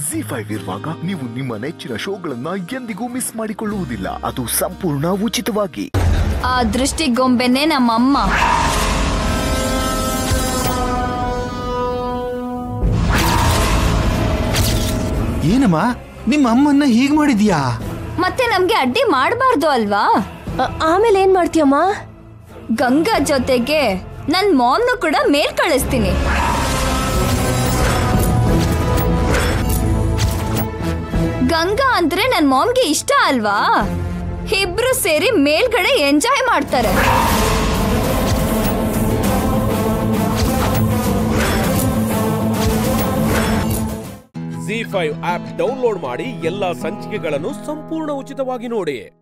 G five ಇರುವಾಗ ನೀವು ನಿಮ್ಮ ನೆಚ್ಚಿನ ಶೋಗಳನ್ನ ಎಂದಿಗೂ ಮಿಸ್ ಮಾಡಿಕೊಳ್ಳುವುದಿಲ್ಲ ಅದು ಸಂಪೂರ್ಣ ಉಚಿತವಾಗಿ ಆ ದೃಷ್ಟಿಗೊಂಬೆನೆ ನಮ್ಮಮ್ಮ ಏನಮ್ಮ ನಿಮ್ಮ ಅಮ್ಮನ್ನ ಹೀಗ್ ಮಾಡಿದ್ಯಾ ಮತ್ತೆ ನಮ್ಗೆ ಅಡ್ಡಿ ಮಾಡಬಾರ್ದು ಅಲ್ವಾ ಆ- ಆಮೇಲೆ ಏನ್ ಮಾಡ್ತೀಯಮ್ಮ ಗಂಗಾ ಜೊತೆಗೆ ನನ್ ಮಾಮ್ನು ಕೂಡ ಮೇಲ್ ಕಳಿಸ್ತೀನಿ ಗಂಗಾ ಅಂದ್ರೆ ನನ್ ಮಾಮ್ಗೆ ಇಷ್ಟ ಅಲ್ವಾ ಇಬ್ರು ಸೇರಿ ಮೇಲ್ಗಡೆ ಎಂಜಾಯ್ ಮಾಡ್ತಾರೆ ಜಿ ಫೈವ್ ಆಪ್ ಡೌನ್ಲೋಡ್ ಮಾಡಿ ಎಲ್ಲಾ ಸಂಚಿಕೆಗಳನ್ನು ಸಂಪೂರ್ಣ ಉಚಿತವಾಗಿ ನೋಡಿ